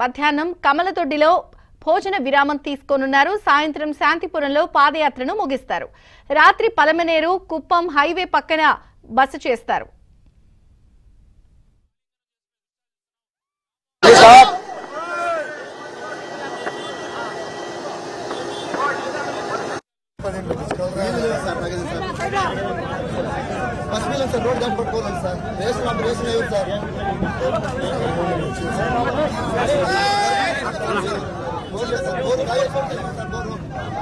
మధ్యాహ్నం కమలతొడ్డిలో భోజన విరామం తీసుకోనున్నారు సాయంత్రం శాంతిపురంలో పాదయాత్రను ముగిస్తారు రాత్రి పలమనేరు కుప్పం హైవే పక్కన బస చేస్తారు ఫస్ట్ మీద సార్ రోడ్ దాటి పట్టుకోవాలి సార్ రేషన్ అప్పుడు రేషన్ ఎవరు సార్ బోర్లే సార్ బోర్ కాయ సార్ బోరు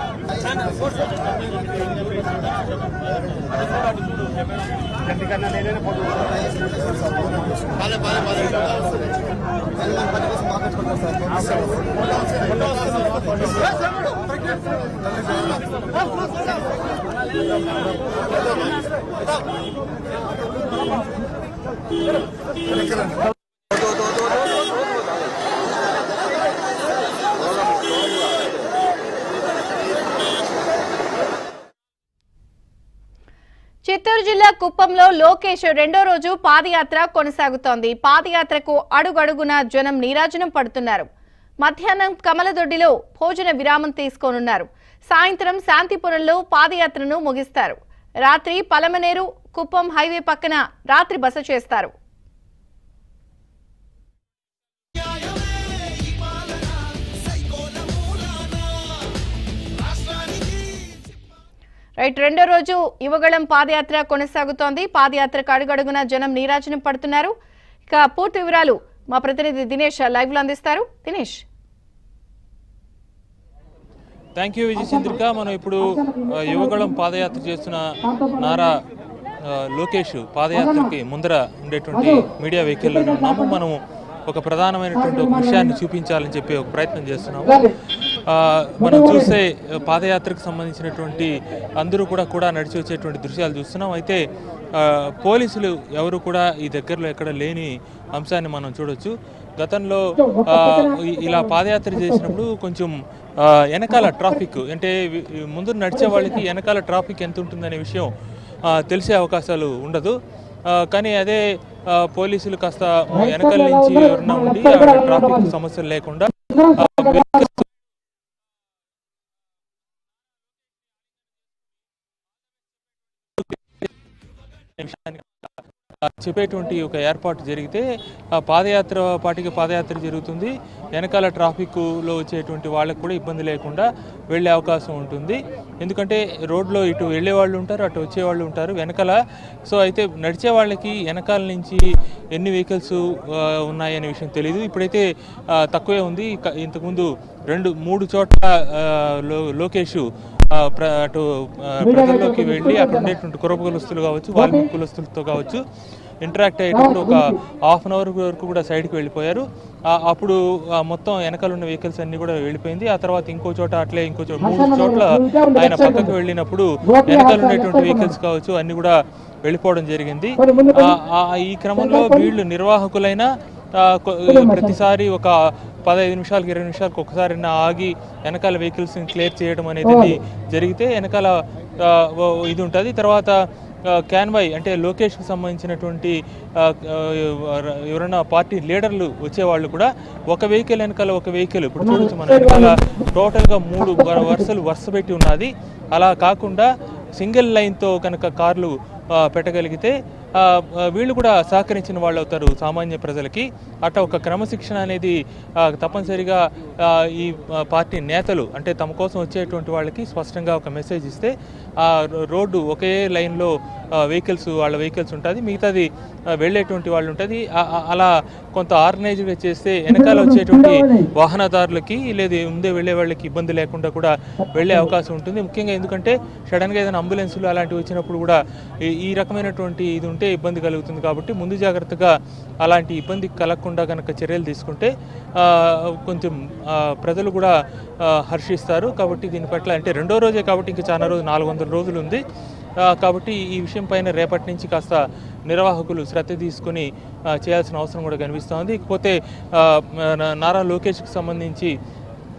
చిత్తూరు జిల్లా కుప్పంలో లోకేష్ రెండో రోజు పాదయాత్ర కొనసాగుతోంది పాదయాత్రకు అడుగడుగున జనం నీరాజనం పడుతున్నారు మధ్యాహ్నం కమలదొడ్డిలో భోజన విరామం తీసుకోనున్నారు సాయంత్రం శాంతిపురంలో పాదయాత్రను ముగిస్తారు రాత్రి పలమనేరు కుప్పం హైవే పక్కన రాత్రి బస చేస్తారు రైట్ రెండో రోజు యువగళం పాదయాత్ర కొనసాగుతోంది పాదయాత్రకు అడుగడుగున జనం నీరాజనం పడుతున్నారు ఇక పూర్తి వివరాలు మా ప్రతినిధి దినేష్ లైవ్ లో అందిస్తారు దినేష్ థ్యాంక్ యూ విజయ చంద్రిక మనం ఇప్పుడు ఆ, యువగళం పాదయాత్ర చేస్తున్న నారా ఆ, లోకేష్ పాదయాత్రకి ముందర ఉండేటువంటి మీడియా వెహికల్లో ఉన్నాము మనం ఒక ప్రధానమైనటువంటి ఒక విషయాన్ని చూపించాలని చెప్పి ఒక ప్రయత్నం చేస్తున్నాము ఆ, మనం చూస్తే ఆ, పాదయాత్రకు సంబంధించినటువంటి అందరూ కూడా కూడా నడిచి వచ్చేటువంటి దృశ్యాలు చూస్తున్నాం అయితే ఆ, పోలీసులు ఎవరు కూడా ఈ దగ్గరలో ఎక్కడ లేని అంశాన్ని మనం చూడొచ్చు గతంలో ఆ, ఇ- ఇలా పాదయాత్ర చేసినప్పుడు కొంచెం ఆ, వెనకాల ట్రాఫిక్ అంటే వి- ముందు నడిచే వాళ్ళకి వెనకాల ట్రాఫిక్ ఎంత ఉంటుందనే విషయం ఆ, తెలిసే అవకాశాలు ఉండదు ఆ, కానీ అదే ఆ, పోలీసులు కాస్త వెనకాల నుంచి ఎవరన్నా ఉండి అక్కడ ట్రాఫిక్ సమస్యలు లేకుండా ఆ, vehicles విషయాన్ని ఆ, చెప్పేటువంటి ఒక ఏర్పాటు జరిగితే ఆ పాదయాత్ర పాటికి పాదయాత్ర జరుగుతుంది వెనకాల ట్రాఫిక్లో వచ్చేటువంటి వాళ్ళకు కూడా ఇబ్బంది లేకుండా వెళ్ళే అవకాశం ఉంటుంది ఎందుకంటే రోడ్లో ఇటు వెళ్ళే వాళ్ళు ఉంటారు అటు వచ్చే వాళ్ళు ఉంటారు వెనకాల సో అయితే నడిచే వాళ్ళకి వెనకాల నుంచి ఎన్ని వెహికల్స్ ఉన్నాయనే విషయం తెలియదు ఇప్పుడైతే ఆ, తక్కువే ఉంది క- ఇంతకుముందు రెండు మూడు చోట్ల ఆ, లో లోకేష్ ఆ, ప్ర- అటు ఆ, ప్రజల్లోకి వెళ్ళి అక్కడ ఉండేటువంటి కురబ కులస్తులు కావచ్చు వాల్మీకి కులస్తులతో కావచ్చు ఇంటరాక్ట్ అయ్యేటప్పుడు ఒక హాఫ్ అన్ అవర్ వరకు కూడా సైడ్కి వెళ్ళిపోయారు ఆ, అప్పుడు ఆ, మొత్తం వెనకాల ఉన్న వెహికల్స్ అన్ని కూడా వెళ్ళిపోయింది ఆ తర్వాత ఇంకో చోట అట్లే ఇంకో చోట మూడు చోట్ల ఆయన పక్కకు వెళ్ళినప్పుడు వెనకాల ఉండేటువంటి వెహికల్స్ కావచ్చు అన్ని కూడా వెళ్ళిపోవడం జరిగింది ఆ, ఆ, ఈ క్రమంలో వీళ్ళు నిర్వాహకులైన ఆ, కొ- ప్రతిసారి ఒక పదహైదు నిమిషాలకు ఇరవై నిమిషాలకు ఒకసారి ఆగి వెనకాల వెహికల్స్ క్లియర్ చేయడం అనేది జరిగితే వెనకాల ఆ, ఓ- ఇది ఉంటుంది తర్వాత ఆ, క్యాన్వాయ్ అంటే లోకేష్కి సంబంధించినటువంటి ఆ, ఆ, ఎవరైనా పార్టీ లీడర్లు వచ్చేవాళ్ళు కూడా ఒక వెహికల్ వెనకాల ఒక వెహికల్ ఇప్పుడు చూడొచ్చు మన వెనకాల టోటల్గా మూడు వర- వరుసలు వరుస పెట్టి ఉన్నది అలా కాకుండా సింగిల్ లైన్తో కనుక కార్లు ఆ, పెట్టగలిగితే ఆ, ఆ, వీళ్ళు కూడా సహకరించిన వాళ్ళు అవుతారు సామాన్య ప్రజలకి అట్లా ఒక క్రమశిక్షణ అనేది ఆ, తప్పనిసరిగా ఆ, ఈ ఆ, పార్టీ నేతలు అంటే తమ కోసం వచ్చేటువంటి వాళ్ళకి స్పష్టంగా ఒక మెసేజ్ ఇస్తే ఆ రో- రోడ్డు ఒకే లైన్లో వెహికల్స్ వాళ్ళ వెహికల్స్ ఉంటుంది మిగతాది ఆ, వెళ్ళేటువంటి వాళ్ళు ఉంటుంది ఆ- ఆ- అలా కొంత ఆర్గనైజ్గా చేస్తే వెనకాల వచ్చేటువంటి వాహనదారులకి లేదా ముందే వెళ్ళే వాళ్ళకి ఇబ్బంది లేకుండా కూడా వెళ్ళే అవకాశం ఉంటుంది ముఖ్యంగా ఎందుకంటే సడన్గా ఏదైనా అంబులెన్సులు అలాంటివి వచ్చినప్పుడు కూడా ఈ- ఈ రకమైనటువంటి ఇది ఉంటే ఇబ్బంది కలుగుతుంది కాబట్టి ముందు జాగ్రత్తగా అలాంటి ఇబ్బంది కలగకుండా కనుక చర్యలు తీసుకుంటే ఆ, కొంచెం ఆ, ప్రజలు కూడా ఆ, హర్షిస్తారు కాబట్టి దీని పట్ల అంటే రెండో రోజే కాబట్టి ఇంకా చాలా రోజు నాలుగు వందల రోజులు ఉంది ఆ, కాబట్టి ఈ విషయం పైన రేపటి నుంచి కాస్త నిర్వాహకులు శ్రద్ధ తీసుకుని ఆ, చేయాల్సిన అవసరం కూడా కనిపిస్తోంది ఇకపోతే ఆ, నా- నారా లోకేష్కి సంబంధించి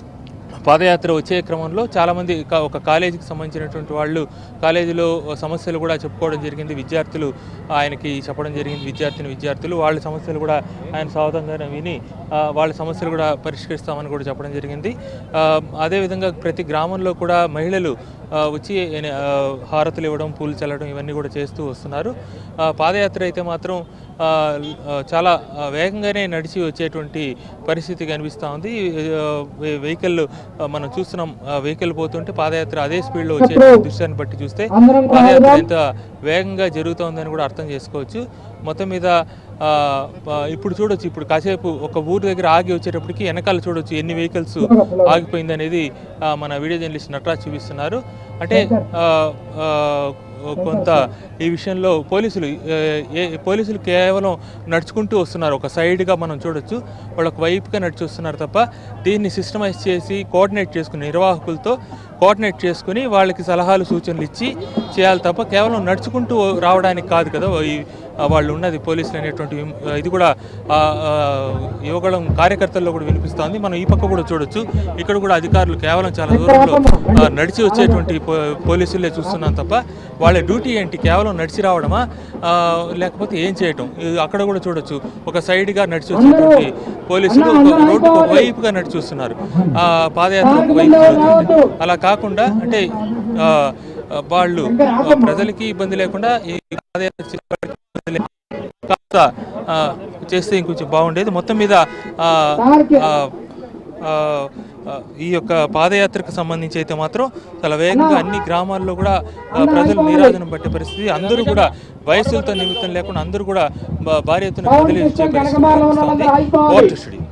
పాదయాత్ర వచ్చే క్రమంలో చాలామంది కా- ఒక కాలేజీకి సంబంధించినటువంటి వాళ్ళు కాలేజీలో సమస్యలు కూడా చెప్పుకోవడం జరిగింది విద్యార్థులు ఆయనకి చెప్పడం జరిగింది విద్యార్థిని విద్యార్థులు వాళ్ళ సమస్యలు కూడా ఆయన సావధానంగా విని ఆ, వాళ్ళ సమస్యలు కూడా పరిష్కరిస్తామని కూడా చెప్పడం జరిగింది ఆ, అదేవిధంగా ప్రతి గ్రామంలో కూడా మహిళలు ఆ, వచ్చి ఆయన- ఆ, హారతులు ఇవ్వడం పూలు చల్లడం ఇవన్నీ కూడా చేస్తూ వస్తున్నారు ఆ, పాదయాత్ర అయితే మాత్రం ఆ, ఆ, చాలా ఆ, వేగంగానే నడిచి వచ్చేటువంటి పరిస్థితి కనిపిస్తూ ఉంది ఆ, వె- వెహికల్ ఆ, మనం చూస్తున్నాం ఆ, వెహికల్ పోతుంటే పాదయాత్ర అదే స్పీడ్లో వచ్చే దృశ్యాన్ని బట్టి చూస్తే పాదయాత్ర ఎంత వేగంగా జరుగుతోందని కూడా అర్థం చేసుకోవచ్చు మొత్తం మీద ఆ, ఆ, ఇప్పుడు చూడొచ్చు ఇప్పుడు కాసేపు ఒక ఊరు దగ్గర ఆగి వచ్చేటప్పటికి వెనకాల చూడొచ్చు ఎన్ని వెహికల్స్ ఆగిపోయింది అనేది ఆ, మన వీడియో జర్నలిస్ట్ నటరాజ్ చూపిస్తున్నారు అంటే ఆ, ఆ, కొంత ఈ విషయంలో పోలీసులు ఏ, ఏ పోలీసులు కేవలం నడుచుకుంటూ వస్తున్నారు ఒక సైడ్గా మనం చూడొచ్చు వాళ్ళు ఒక వైపుగా నడిచి వస్తున్నారు తప్ప దీన్ని సిస్టమైజ్ చేసి కోఆర్డినేట్ చేసుకుని నిర్వాహకులతో కోఆర్డినేట్ చేసుకుని వాళ్ళకి సలహాలు సూచనలు ఇచ్చి చేయాలి తప్ప కేవలం నడుచుకుంటూ రావడానికి కాదు కదా ఈ ఆ, వాళ్ళు ఉన్నది పోలీసులు అనేటువంటి విమ్- ఇది కూడా ఆ, ఆ, యువగళం కార్యకర్తల్లో కూడా వినిపిస్తోంది మనం ఈ పక్క కూడా చూడొచ్చు ఇక్కడ కూడా అధికారులు కేవలం చాలా దూరంలో ఆ, నడిచి వచ్చేటువంటి పో- పోలీసులే చూస్తున్నాం తప్ప వాళ్ళ డ్యూటీ ఏంటి కేవలం నడిచి రావడమా ఆ, లేకపోతే ఏం చేయటం ఇది అక్కడ కూడా చూడొచ్చు ఒక సైడ్గా నడిచి వచ్చేటువంటి పోలీసులు ఒక రోడ్డుకు ఒక వైపుగా నడిచి వస్తున్నారు ఆ, పాదయాత్ర ఒక వైపు జరుగుతుంది. అలా కాకుండా అంటే ఆ, ఆ, వాళ్ళు ఆ, ప్రజలకి ఇబ్బంది లేకుండా ఈ పాదయాత్ర చేపట్టే ఇబ్బంది లేకుండా కాస్త ఆ, చేస్తే ఇంకొంచెం బాగుండేది మొత్తం మీద ఆ, ఆ, ఆ, ఆ, ఈ యొక్క పాదయాత్రకు సంబంధించి అయితే మాత్రం చాలా వేగంగా అన్ని గ్రామాల్లో కూడా ఆ, ప్రజలు నీరాజనం పట్టే పరిస్థితి అందరూ కూడా వయసులతో నిమిత్తం లేకుండా అందరూ కూడా బా- భారీ ఎత్తున కదిలి వచ్చే పరిస్థితి కనిపిస్తోంది. Over to studio